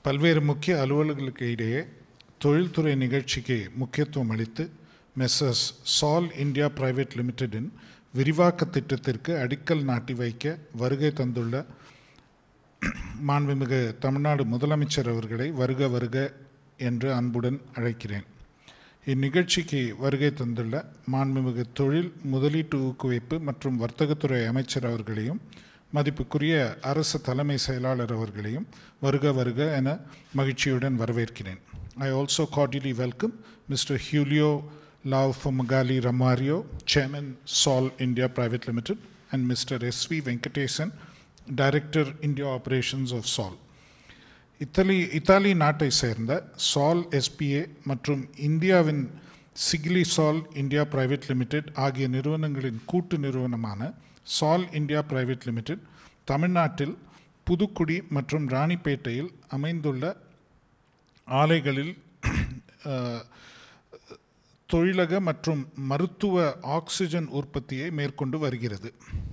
பல்வேறு முக்கிய அலுவலர்களுக்கு இடையே தொழில்துறை நிகழ்ச்சிக்கு முக்கியத்துவம் அளித்து மெஸ்ஸஸ் சால் இந்தியா பிரைவேட் லிமிடெடின் விரிவாக்க திட்டத்திற்கு அடிக்கல் நாட்டி வைக்க வருகை தந்துள்ள மாண்புமிகு தமிழ்நாடு முதலமைச்சர் அவர்களை வருக வருக என்று அன்புடன் அழைக்கிறேன் இந்நிகழ்ச்சிக்கு வருகை தந்துள்ள மாண்புமிகு தொழில் முதலீட்டு ஊக்குவிப்பு மற்றும் வர்த்தகத்துறை அமைச்சர் அவர்களையும் மதிப்புக்குரிய அரசு தலைமை செயலாளர் அவர்களையும் வருக வருக என மகிழ்ச்சியுடன் வரவேற்கிறேன் I also cordially welcome mister Julio Lav Famagali Ramario chairman SAL India private limited and mister S V Venkatesan director India operations of SAL Italy Italy நாட்டை சேர்ந்த சால் எஸ்பிஏ மற்றும் இந்தியாவின் சிக்லி சால் இந்தியா பிரைவேட் லிமிடெட் ஆகிய நிறுவனங்களின் கூட்டு நிறுவனமான சால் இந்தியா பிரைவேட் லிமிடெட் தமிழ்நாட்டில் புதுக்குடி மற்றும் ராணிப்பேட்டையில் அமைந்துள்ள ஆலைகளில் அஹ், தொழிலக மற்றும் மருத்துவ ஆக்சிஜன் உற்பத்தியை மேற்கொண்டு வருகிறது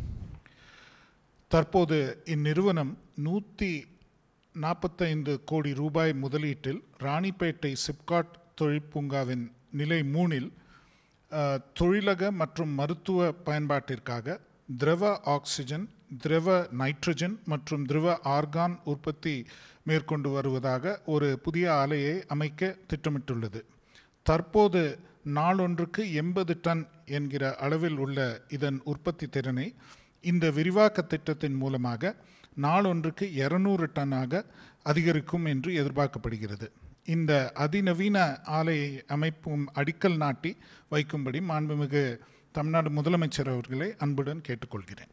தற்போது இந்நிறுவனம் நூற்றி நாற்பத்தைந்து கோடி ரூபாய் முதலீட்டில் ராணிப்பேட்டை சிப்காட் தொழிற்பூங்காவின் நிலை மூணில் அஹ், தொழிலக மற்றும் மருத்துவ பயன்பாட்டிற்காக திரவ ஆக்சிஜன் திரவ நைட்ரஜன் மற்றும் திரவ ஆர்கான் உற்பத்தி மேற்கொண்டு வருவதாக ஒரு புதிய ஆலையை அமைக்க திட்டமிட்டுள்ளது தற்போது நாளொன்றுக்கு எண்பது டன் என்கிற அளவில் உள்ள இதன் உற்பத்தி திறனை இந்த விரிவாக்க திட்டத்தின் மூலமாக நாளொன்றுக்கு இருநூறு டன்னாக அதிகரிக்கும் என்று எதிர்பார்க்கப்படுகிறது இந்த அதிநவீன ஆலையை அமைப்பும் அடிக்கல் நாட்டி வைக்கும்படி மாண்புமிகு தமிழ்நாடு முதலமைச்சர் அவர்களை அன்புடன் கேட்டுக்கொள்கிறேன்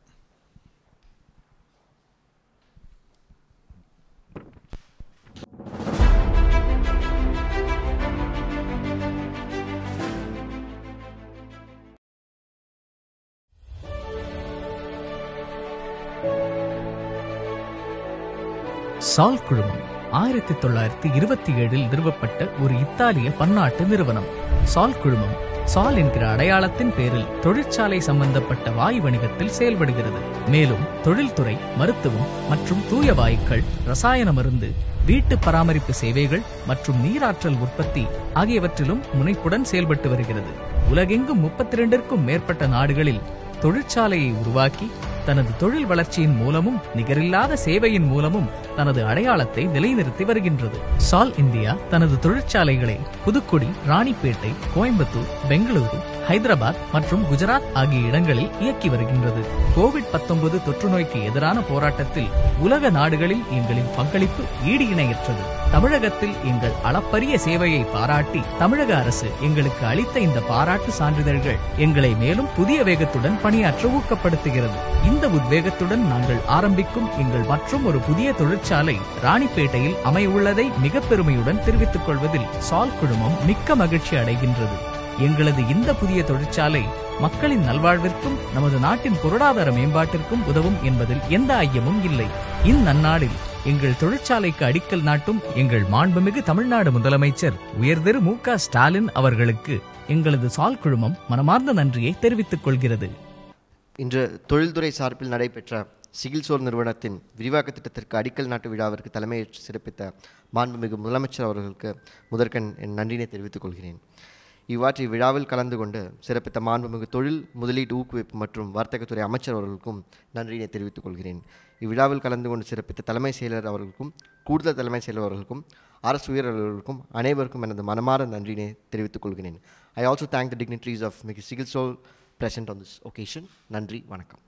சால் குழுமம் ஆயிரத்தி தொள்ளாயிரத்தி இருபத்தி ஏழில் நிறுவப்பட்ட ஒரு இத்தாலிய பன்னாட்டு நிறுவனம் சால் குழுமம் சால் என்கிற அடையாளத்தின் பேரில் தொழிற்சாலை சம்பந்தப்பட்ட வாயு வணிகத்தில் செயல்படுகிறது மேலும் தொழில்துறை மருத்துவம் மற்றும் தூய வாயுக்கள் ரசாயன மருந்து வீட்டு பராமரிப்பு சேவைகள் மற்றும் நீராற்றல் உற்பத்தி ஆகியவற்றிலும் முனைப்புடன் செயல்பட்டு வருகிறது உலகெங்கும் முப்பத்தி ரெண்டிற்கும் மேற்பட்ட நாடுகளில் தொழிற்சாலையை உருவாக்கி தனது தொழில் வளர்ச்சியின் மூலமும் நிகரில்லாத சேவையின் மூலமும் தனது அடையாளத்தை நிலைநிறுத்தி வருகின்றது சால் இந்தியா தனது தொழிற்சாலைகளை புதுக்குடி ராணிப்பேட்டை கோயம்புத்தூர் பெங்களூரு ஹைதராபாத் மற்றும் குஜராத் ஆகிய இடங்களில் இயக்கி வருகின்றது கோவிட் 19 தொற்று நோய்க்கு எதிரான போராட்டத்தில் உலக நாடுகளில் எங்களின் பங்களிப்பு ஈடு இணையற்றது தமிழகத்தில் எங்கள் அளப்பரிய சேவையை பாராட்டி தமிழக அரசு எங்களுக்கு அளித்த இந்த பாராட்டு சான்றிதழ்கள் எங்களை மேலும் புதிய வேகத்துடன் பணியாற்ற ஊக்கப்படுத்துகிறது இந்த உத்வேகத்துடன் நாங்கள் ஆரம்பிக்கும் எங்கள் மற்றும் ஒரு புதிய தொழிற்சாலை ராணிப்பேட்டையில் அமையவுள்ளதை மிக பெருமையுடன் தெரிவித்துக் கொள்வதில் சால் குழுமம் மிக்க மகிழ்ச்சி அடைகின்றது எங்களது இந்த புதிய தொழிற்சாலை மக்களின் நல்வாழ்விற்கும் நமது நாட்டின் பொருளாதார மேம்பாட்டிற்கும் உதவும் என்பதில் எந்த ஐயமும் இல்லை இந்நன்னாளில் எங்கள் தொழிற்சாலைக்கு அடிக்கல் நாட்டும் எங்கள் மாண்புமிகு தமிழ்நாடு முதலமைச்சர் உயர்திரு மு க ஸ்டாலின் அவர்களுக்கு எங்களது சால் குழுமம் மனமார்ந்த நன்றியை தெரிவித்துக் கொள்கிறது இன்று தொழில்துறை சார்பில் நடைபெற்ற சிகில்சோர் நிறுவனத்தின் விரிவாக்க திட்டத்திற்கு அடிக்கல் நாட்டு விழாவிற்கு தலைமையேற்று சிறப்பித்த மாண்புமிகு முதலமைச்சர் அவர்களுக்கு முதற்கண் என் நன்றினை தெரிவித்துக் கொள்கிறேன் இவ்வாற்று இவ்விழாவில் கலந்து கொண்டு சிறப்பித்த மாண்புமிகு தொழில் முதலீட்டு ஊக்குவிப்பு மற்றும் வர்த்தகத்துறை அமைச்சர் அவர்களுக்கும் நன்றியினை தெரிவித்துக் கொள்கிறேன் இவ்விழாவில் கலந்து கொண்டு சிறப்பித்த தலைமை செயலர் அவர்களுக்கும் கூடுதல் தலைமை செயலர் அவர்களுக்கும் அரசு உயர் அலுவலர்களுக்கும் அனைவருக்கும் எனது மனமார நன்றியினை தெரிவித்துக் கொள்கிறேன் I also thank the dignitaries of மிகு சிகில் சோல் present on this occasion நன்றி வணக்கம்